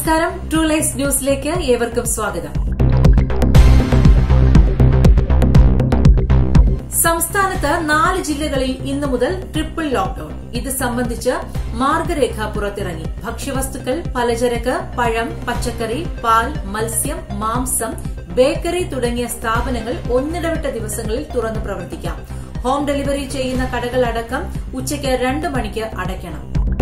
നമസ്കാരം true life ന്യൂസിലേക്ക് ഏവർക്കും സ്വാഗതം സംസ്ഥാനത്ത് നാല് ജില്ലകളിൽ ഇന്നു മുതൽ ട്രിപ്പിൾ ലോക്ഡൌൺ ഇത് സംബന്ധിച്ച് മാർഗരേഖ പുറത്തിറങ്ങി ഭക്ഷ്യവസ്തുക്കൾ പലചരക്ക് പഴം പച്ചക്കറി പാൽ മത്സ്യം മാംസം ബേക്കറി തുടങ്ങിയ സ്ഥാപനങ്ങൾ ഒന്നിടവിട്ട ദിവസങ്ങളിൽ തുറന്നു പ്രവർത്തിക്കാം ഹോം ഡെലിവറി ചെയ്യുന്ന കടകളടക്കം ഉച്ചയ്ക്ക് രണ്ട് മണിക്ക് അടയ്ക്കണം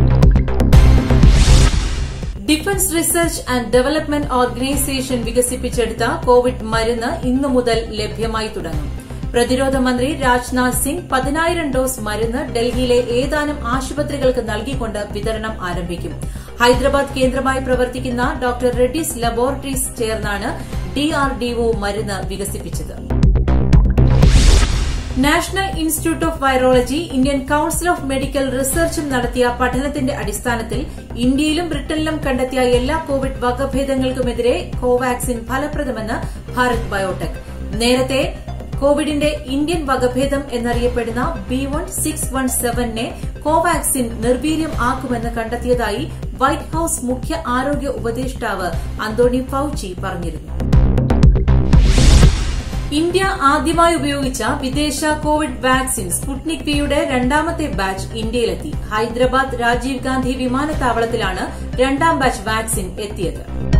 defence research and development organisation വികസിപ്പിച്ചെടുത്ത കോവിഡ് മരുന്ന് ഇന്നു മുതൽ ലഭ്യമായി തുടങ്ങും പ്രതിരോധ മന്ത്രി രാജ്നാഥ് സിംഗ് പതിനായിരം ഡോസ് മരുന്ന് ഡൽഹിയിലെ ഏതാനും ആശുപത്രികൾക്ക് നൽകിക്കൊണ്ട് വിതരണം ആരംഭിക്കും ഹൈദരാബാദ് കേന്ദ്രമായി പ്രവർത്തിക്കുന്ന ഡോക്ടർ റെഡ്ഡീസ് ലബോറട്ടറീസ് ചേർന്നാണ് ഡിആർഡിഒ മരുന്ന് വികസിപ്പിച്ചത് national institute of virology Indian council of medical റിസർച്ചും നടത്തിയ പഠനത്തിന്റെ അടിസ്ഥാനത്തിൽ ഇന്ത്യയിലും ബ്രിട്ടനിലും കണ്ടെത്തിയ എല്ലാ കോവിഡ് വകഭേദങ്ങൾക്കുമെതിരെ കോവാക്സിൻ ഫലപ്രദമെന്ന് ഭാരത് ബയോടെക് നേരത്തെ കോവിഡിന്റെ ഇന്ത്യൻ വകഭേദം എന്നറിയപ്പെടുന്ന ബി വൺ സിക്സ് വൺ സെവനെ കോവാക്സിൻ നിർവീര്യം ആക്കുമെന്ന് കണ്ടെത്തിയതായി വൈറ്റ് ഹൌസ് മുഖ്യ ആരോഗ്യ ഉപദേഷ്ടാവ് അന്തോണി ഫൌച്ചി പറഞ്ഞിരുന്നു ഇന്ത്യ ആദ്യമായി ഉപയോഗിച്ച വിദേശ കോവിഡ് വാക്സിൻ സ്പുട്നിക് വിയുടെ രണ്ടാമത്തെ ബാച്ച് ഇന്ത്യയിലെത്തി ഹൈദരാബാദ് രാജീവ് ഗാന്ധി വിമാനത്താവളത്തിലാണ് രണ്ടാം ബാച്ച് വാക്സിൻ എത്തിയത്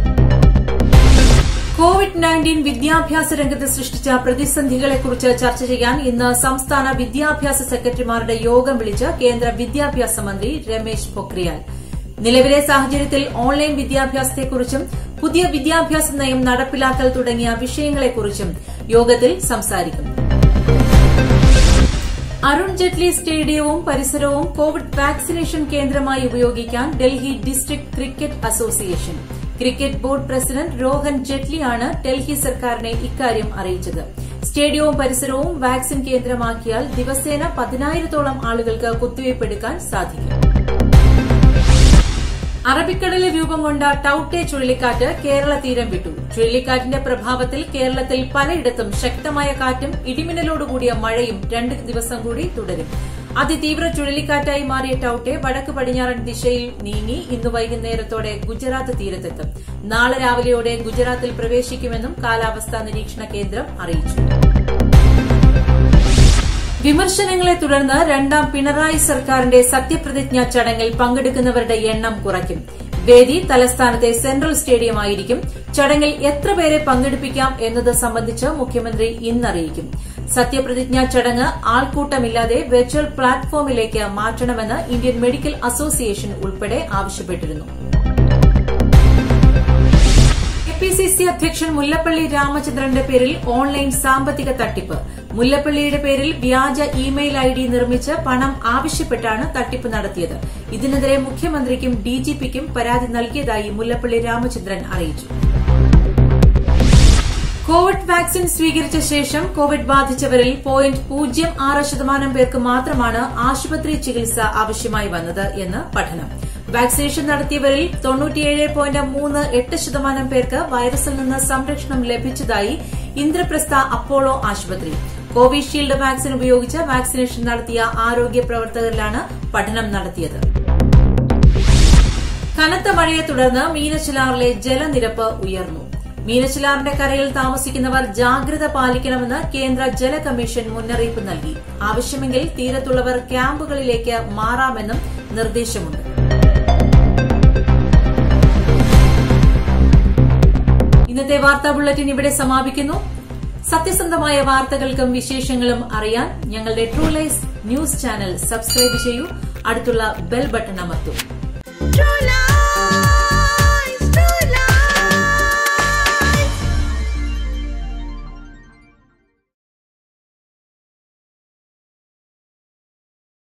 കോവിഡ് നയൻറ്റീൻ വിദ്യാഭ്യാസ രംഗത്ത് സൃഷ്ടിച്ച പ്രതിസന്ധികളെക്കുറിച്ച് ചർച്ച ചെയ്യാൻ ഇന്ന് സംസ്ഥാന വിദ്യാഭ്യാസ സെക്രട്ടറിമാരുടെ യോഗം വിളിച്ച് കേന്ദ്ര വിദ്യാഭ്യാസ മന്ത്രി രമേശ് പൊക്രിയാൽ നിലവിലെ സാഹചര്യത്തിൽ ഓൺലൈൻ വിദ്യാഭ്യാസത്തെക്കുറിച്ചും പുതിയ വിദ്യാഭ്യാസ നയം നടപ്പിലാക്കൽ തുടങ്ങിയ വിഷയങ്ങളെക്കുറിച്ചും യോഗത്തിൽ സംസാരിക്കും അരുൺ ജെയ്റ്റ്ലി സ്റ്റേഡിയവും പരിസരവും കോവിഡ് വാക്സിനേഷൻ കേന്ദ്രമായി ഉപയോഗിക്കാൻ Delhi district cricket association cricket board president Rohan ജെയ്റ്റ്ലിയാണ് ഡൽഹി സർക്കാരിനെ ഇക്കാര്യം അറിയിച്ചത് സ്റ്റേഡിയവും പരിസരവും വാക്സിൻ കേന്ദ്രമാക്കിയാൽ ദിവസേന പതിനായിരത്തോളം ആളുകൾക്ക് കുത്തിവയ്പ് എടുക്കാൻ സാധിക്കും അറബിക്കടലിൽ രൂപം കൊണ്ട ടൌട്ടെ ചുഴലിക്കാറ്റ് കേരള തീരം വിട്ടു ചുഴലിക്കാറ്റിന്റെ പ്രഭാവത്തിൽ കേരളത്തിൽ പലയിടത്തും ശക്തമായ കാറ്റും ഇടിമിന്നലോടുകൂടിയ മഴയും രണ്ട് ദിവസം കൂടി തുടരും അതിതീവ്ര ചുഴലിക്കാറ്റായി മാറിയ ടൌട്ടെ വടക്ക് പടിഞ്ഞാറൻ ദിശയിൽ നീങ്ങി ഇന്ന് വൈകുന്നേരത്തോടെ ഗുജറാത്ത് തീരത്തെത്തും നാളെ രാവിലെയോടെ ഗുജറാത്തിൽ പ്രവേശിക്കുമെന്നും കാലാവസ്ഥാ നിരീക്ഷണ കേന്ദ്രം അറിയിച്ചു വിമർശനങ്ങളെ തുടർന്ന് രണ്ടാം പിണറായി സർക്കാരിന്റെ സത്യപ്രതിജ്ഞാ ചടങ്ങിൽ പങ്കെടുക്കുന്നവരുടെ എണ്ണം കുറയ്ക്കും വേദി തലസ്ഥാനത്തെ സെൻട്രൽ സ്റ്റേഡിയമായിരിക്കും ചടങ്ങിൽ എത്ര പേരെ പങ്കെടുപ്പിക്കാം എന്നത് സംബന്ധിച്ച് മുഖ്യമന്ത്രി ഇന്നറിയിക്കും സത്യപ്രതിജ്ഞാ ചടങ്ങ് ആൾക്കൂട്ടമില്ലാതെ വെർച്വൽ പ്ലാറ്റ്ഫോമിലേക്ക് മാറ്റണമെന്ന് ഇന്ത്യൻ മെഡിക്കൽ അസോസിയേഷൻ ഉൾപ്പെടെ ആവശ്യപ്പെട്ടിരുന്നു കെപിസിസി അധ്യക്ഷൻ മുല്ലപ്പള്ളി രാമചന്ദ്രന്റെ പേരിൽ ഓൺലൈൻ സാമ്പത്തിക തട്ടിപ്പ് മുല്ലപ്പള്ളിയുടെ പേരിൽ വ്യാജ ഇമെയിൽ ഐ ഡി നിർമ്മിച്ച് പണം ആവശ്യപ്പെട്ടാണ് തട്ടിപ്പ് നടത്തിയത് ഇതിനെതിരെ മുഖ്യമന്ത്രിക്കും ഡിജിപിക്കും പരാതി നൽകിയതായി മുല്ലപ്പള്ളി രാമചന്ദ്രൻ അറിയിച്ചു കോവിഡ് വാക്സിൻ സ്വീകരിച്ച ശേഷം കോവിഡ് ബാധിച്ചവരിൽ പോയിന്റ് പൂജ്യം ആറ് ശതമാനം പേർക്ക് മാത്രമാണ് ആശുപത്രി ചികിത്സ ആവശ്യമായി വന്നത് എന്ന് പഠനം വാക്സിനേഷൻ നടത്തിയവരിൽ തൊണ്ണൂറ്റിയേഴ് പോയിന്റ് മൂന്ന് എട്ട് ശതമാനം പേർക്ക് വൈറസിൽ നിന്ന് സംരക്ഷണം ലഭിച്ചതായി ഇന്ദ്രപ്രസ്ഥ അപ്പോളോ ആശുപത്രി കോവിഷീൽഡ് വാക്സിൻ ഉപയോഗിച്ച് വാക്സിനേഷൻ നടത്തിയ ആരോഗ്യ പ്രവർത്തകരിലാണ് പഠനം നടത്തിയത് കനത്ത മഴയെ തുടർന്ന് മീനച്ചിലാറിലെ ജലനിരപ്പ് ഉയർന്നു മീനച്ചിലാറിന്റെ കരയിൽ താമസിക്കുന്നവർ ജാഗ്രത പാലിക്കണമെന്ന് കേന്ദ്ര ജല കമ്മീഷൻ മുന്നറിയിപ്പ് നൽകി ആവശ്യമെങ്കിൽ തീരത്തുള്ളവർ ക്യാമ്പുകളിലേക്ക് മാറാമെന്നും നിർദ്ദേശമുണ്ട് ഇന്നത്തെ വാർത്താ ബുള്ളറ്റിൻ ഇവിടെ സമാപിക്കുന്നു സത്യസന്ധമായ വാർത്തകൾക്കും വിശേഷങ്ങളും അറിയാൻ ഞങ്ങളുടെ true life news channel subscribe ചെയ്യൂ അടുത്തുള്ള ബെൽ ബട്ടൺ അമർത്തൂ True love.